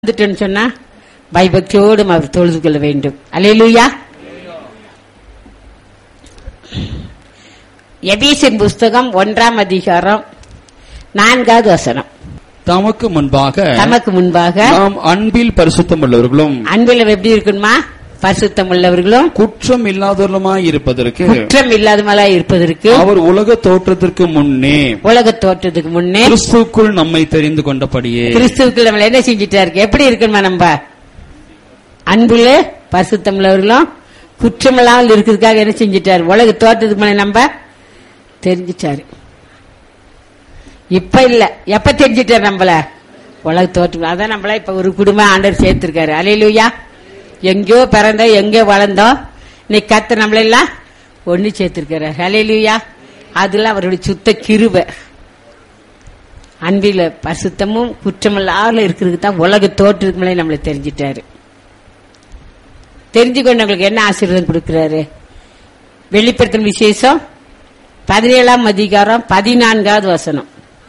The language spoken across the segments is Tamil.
வந்துட்டேன்னு சொன்னா பயபக்தியோடும் அவர் தொழுது கொள்ள வேண்டும் அலையிலுயா எபீசின் புஸ்தகம் ஒன்றாம் அதிகாரம் நான்காவது வசனம் தமக்கு முன்பாக தமக்கு முன்பாக நாம் அன்பில் பரிசுத்தம் உள்ளவர்களும் அன்பில் எப்படி இருக்கணுமா பரிசுத்தம் உள்ளவர்களும் குற்றம் இல்லாதவர்களுமாய் இருப்பதற்கு குற்றம் இல்லாதமலா இருப்பதற்கு அவர் உலக தோற்றத்திற்கு முன்னே உலக தோற்றத்துக்கு முன்னே கிறிஸ்துக்குள் நம்மை தெரிந்து கொண்டபடியே கிறிஸ்துவுக்கு நம்மள என்ன செஞ்சிட்டாரு எப்படி இருக்கணுமா நம்ம அன்புல பரிசுத்தம் உள்ளவர்களும் குற்றமில்லாமல் இருக்கிறதுக்காக என்ன செஞ்சிட்டாரு உலக தோற்றத்துக்கு முன்னே நம்ம தெரிஞ்சிட்டாரு இப்ப இல்ல எப்ப தெரிஞ்சிட்டாரு நம்மள உலக தோற்றம் அதான் நம்மள இப்ப ஒரு குடும்பம் ஆண்டவர் சேர்த்திருக்காரு அலையிலுயா எங்கேயோ பிறந்தோம் எங்கேயோ வளர்ந்தோம் இன்னைக்கு கத்து நம்மளெல்லாம் ஒண்ணு சேர்த்திருக்காரு அலையிலுயா அதெல்லாம் அவருடைய சுத்த கிருபை அன்பில பரிசுத்தமும் குற்றமில்லாத இருக்கிறதுக்கு தான் உலக தோற்றத்துக்கு மேலே நம்மளை தெரிஞ்சிட்டாரு தெரிஞ்சு கொண்டவங்களுக்கு என்ன ஆசீர்வாதம் கொடுக்கிறாரு வெளிப்படுத்தும் விசேஷம் பதினேழாம் அதிகாரம் பதினான்காவது வசனம்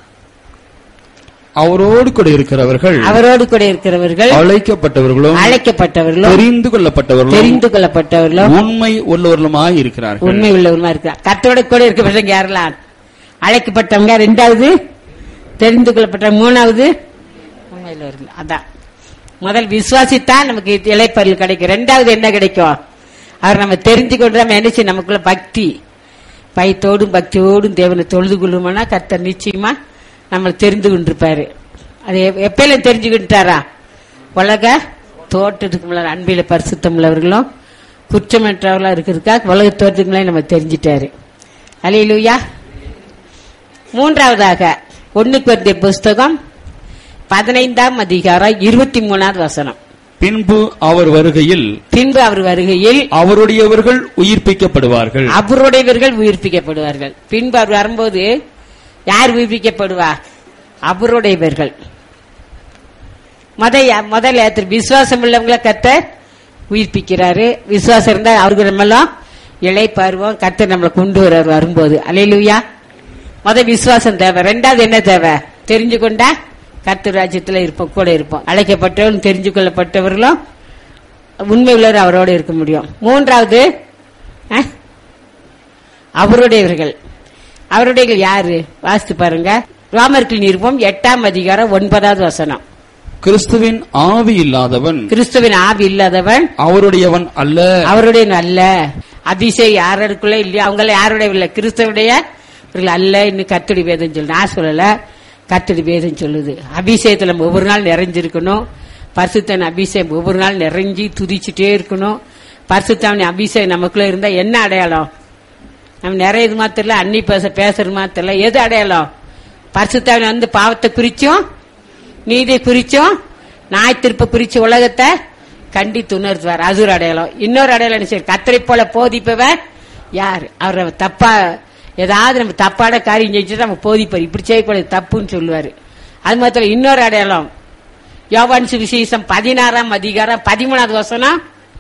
அவரோடு கூட இருக்கிறவர்கள் அவரோடு கூட இருக்கிறவர்கள் அழைக்கப்பட்டவர்களும் அழைக்கப்பட்டவர்களும் தெரிந்து கொள்ளப்பட்டவர்களும் தெரிந்து கொள்ளப்பட்டவர்களும் உண்மை உள்ளவர்களுமாய் இருக்கிறார்கள் உண்மை உள்ளவருமா இருக்கிறார் கத்தோட கூட இருக்கப்பட்டவங்க யாரெல்லாம் அழைக்கப்பட்டவங்க ரெண்டாவது தெரிந்து கொள்ளப்பட்ட மூணாவது உண்மை உள்ளவர்கள் அதான் முதல் விசுவாசித்தான் நமக்கு இலைப்பொருள் கிடைக்கும் ரெண்டாவது என்ன கிடைக்கும் அவர் நம்ம தெரிஞ்சு கொண்டு நம்ம என்ன செய்யும் நமக்குள்ள பக்தி பயத்தோடும் பக்தியோடும் தேவனை தொழுது கொள்ளுமானா கர்த்தர் நிச்சயமா நம்ம தெரிந்து கொண்டிருப்பாரு அது எப்- எப்பயில தெரிஞ்சுக்கிட்டாரா உலக தோட்டத்துக்கு முன்னாடி அன்பில பரிசுத்தம் உள்ளவர்களும் குற்றமற்றவர்களா இருக்கிறதுக்காக உலக தோட்டத்துக்கு முன்னாடி நம்ம தெரிஞ்சிட்டாரு அலையிலுயா மூன்றாவதாக ஒண்ணுக்கு வருடைய புஸ்தகம் பதினைந்தாம் அதிகாரம் இருபத்தி மூணாவது வசனம் பின்பு அவர் வருகையில் பின்பு அவர் வருகையில் அவருடையவர்கள் உயிர்ப்பிக்கப்படுவார்கள் அவருடையவர்கள் உயிர்ப்பிக்கப்படுவார்கள் பின்பு அவர் வரும்போது யார் உயிர்ப்பிக்கப்படுவா அவருடையவர்கள் முத முதல்ல திரு விசுவாசம் உள்ளவங்கள கத்த உயிர்ப்பிக்கிறாரு விசுவாசம் இருந்தா அவருக்கு நம்மெல்லாம் இலை பருவம் கத்த நம்மளை கொண்டு வர்றாரு வரும்போது அலையிலுயா முத விசுவாசம் தேவை ரெண்டாவது என்ன தேவை தெரிஞ்சு கொண்டா கர்த்தர் ராஜ்யத்துல இருப்போம் கூட இருப்போம் அழைக்கப்பட்டவர்களும் தெரிஞ்சு கொள்ளப்பட்டவர்களும் உண்மை உள்ளவர் அவரோட இருக்க முடியும் மூன்றாவது அஹ், அவருடையவர்கள் அவருடையவர்கள் யாரு வாசித்து பாருங்க ரோமர்கள் நிருபம் எட்டாம் அதிகாரம் ஒன்பதாவது வசனம் கிறிஸ்துவின் ஆவி இல்லாதவன் கிறிஸ்துவின் ஆவி இல்லாதவன் அவருடையவன் அல்ல அவருடைய அல்ல அபிஷேக் யாருக்குள்ள இல்லையா அவங்கள யாருடைய இல்ல கிறிஸ்தவருடைய இவர்கள் அல்ல இன்னும் கத்தடி வேதம் சொல்லு நான் சொல்லல கத்தடி வேதம் சொல்லுது அபிஷேகத்துல நம்ம ஒவ்வொரு நாள் நிறைஞ்சிருக்கணும் பரிசுத்தன் அபிஷேகம் ஒவ்வொரு நாள் நிறைஞ்சி துதிச்சுட்டே இருக்கணும் பரிசுத்தாவணி அபிஷேகம் நமக்குள்ள இருந்தா என்ன அடையாளம் நம்ம நிறைய இது மாத்திரல அன்னி பேச பேசுறது மாத்திரல எது அடையாளம் பரிசுத்தாவணி வந்து பாவத்தை குறிச்சும் நீதி குறிச்சும் நாய் திருப்ப குறிச்சு உலகத்தை கண்டித்து உணர்த்துவார் அது ஒரு அடையாளம் இன்னொரு அடையாளம் என்ன செய்ய கத்தரை போல போதிப்பவர் யார் அவர் தப்பா ஏதாவது நம்ம தப்பான காரியம் செஞ்சுட்டு நம்ம போதிப்பார் இப்படி செய்யக்கூடாது தப்புன்னு சொல்லுவாரு அது மாத்திரம் இன்னொரு அடையாளம் யோவான் சுவிசேஷம் பதினாறாம் அதிகாரம் பதிமூணாவது வசனம்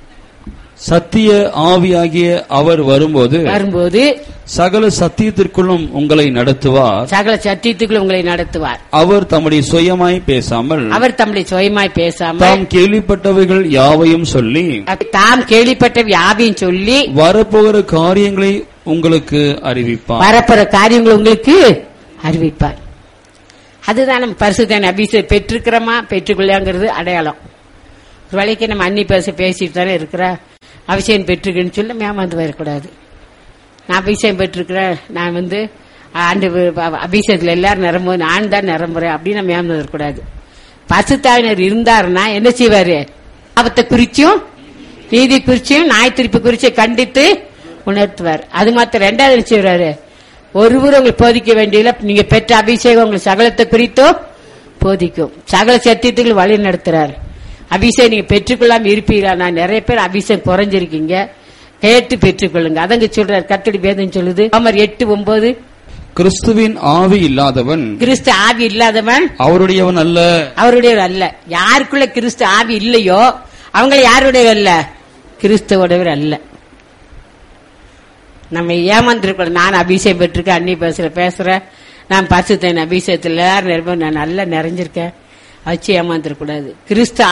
சத்திய ஆவியாகிய அவர் வரும்போது வரும்போது சகல சத்தியத்திற்குள்ளும் உங்களை நடத்துவார் சகல சத்தியத்துக்குள் உங்களை நடத்துவார் அவர் தம்முடைய சுயமாய் பேசாமல் அவர் தம்முடைய சுயமாய் பேசாமல் தாம் கேள்விப்பட்டவைகள் யாவையும் சொல்லி தாம் கேள்விப்பட்ட வியாபியும் சொல்லி வரப்போகிற காரியங்களை உங்களுக்கு அறிவிப்பார் வரப்போற காரியங்கள் உங்களுக்கு அறிவிப்பார் அதுதான் நம்ம பரிசுத்தான அபிஷேகம் பெற்றிருக்கிறோமா பெற்றுக்கொள்ளாங்கிறது அடையாளம் ஒரு வேளைக்கு நம்ம அன்னி பேச பேசிட்டு தானே இருக்கிற அபிஷேகம் பெற்றுக்கன்னு சொல்லி மேமாந்து வரக்கூடாது நான் அபிஷேகம் பெற்றிருக்கிறேன் நான் வந்து ஆண்டு அபிஷேகத்தில் எல்லாரும் நிரம்பும் நான் தான் நிரம்புறேன் அப்படின்னு நம்ம மேமாந்து வரக்கூடாது பசுத்தாவினர் இருந்தாருன்னா என்ன செய்வாரு ஆபத்தை குறிச்சும் நீதி குறிச்சியும் நாய் திருப்பி குறிச்சும் கண்டித்து உணர்த்துவார் அது மாத்திரம் ரெண்டாவது என்ன செய்வாரு ஒருவர் உங்களுக்கு போதிக்க வேண்டியதில்லை நீங்க பெற்ற அபிஷேகம் உங்களுக்கு சகலத்தை குறித்தோ போதிக்கும் சகல சத்தியத்துக்கு வழி நடத்துறாரு அபிஷேகம் நீங்க பெற்றுக்கொள்ளாம இருப்பீங்களா நான் நிறைய பேர் அபிஷேகம் குறைஞ்சிருக்கீங்க கேட்டு பெற்றுக்கொள்ளுங்க அதங்க சொல்றாரு கத்தடி வேதம் சொல்லுது அமர் எட்டு ஒன்பது கிறிஸ்துவின் ஆவி இல்லாதவன் கிறிஸ்து ஆவி இல்லாதவன் அவருடையவன் அல்ல அவருடைய அல்ல யாருக்குள்ள கிறிஸ்து ஆவி இல்லையோ அவங்கள யாருடைய அல்ல கிறிஸ்துவோடவர் அல்ல நம்ம ஏமாந்துருக்கூடாது நான் அபிஷேகம் பெற்றிருக்கேன் அன்னி பேசுற பேசுறேன் நான் பசுத்தேன் அபிஷேகத்தில் எல்லாரும் நிரம்ப நான் நல்லா நிறைஞ்சிருக்கேன் வச்சு ஏமாந்துடக்கூடாது கிறிஸ்து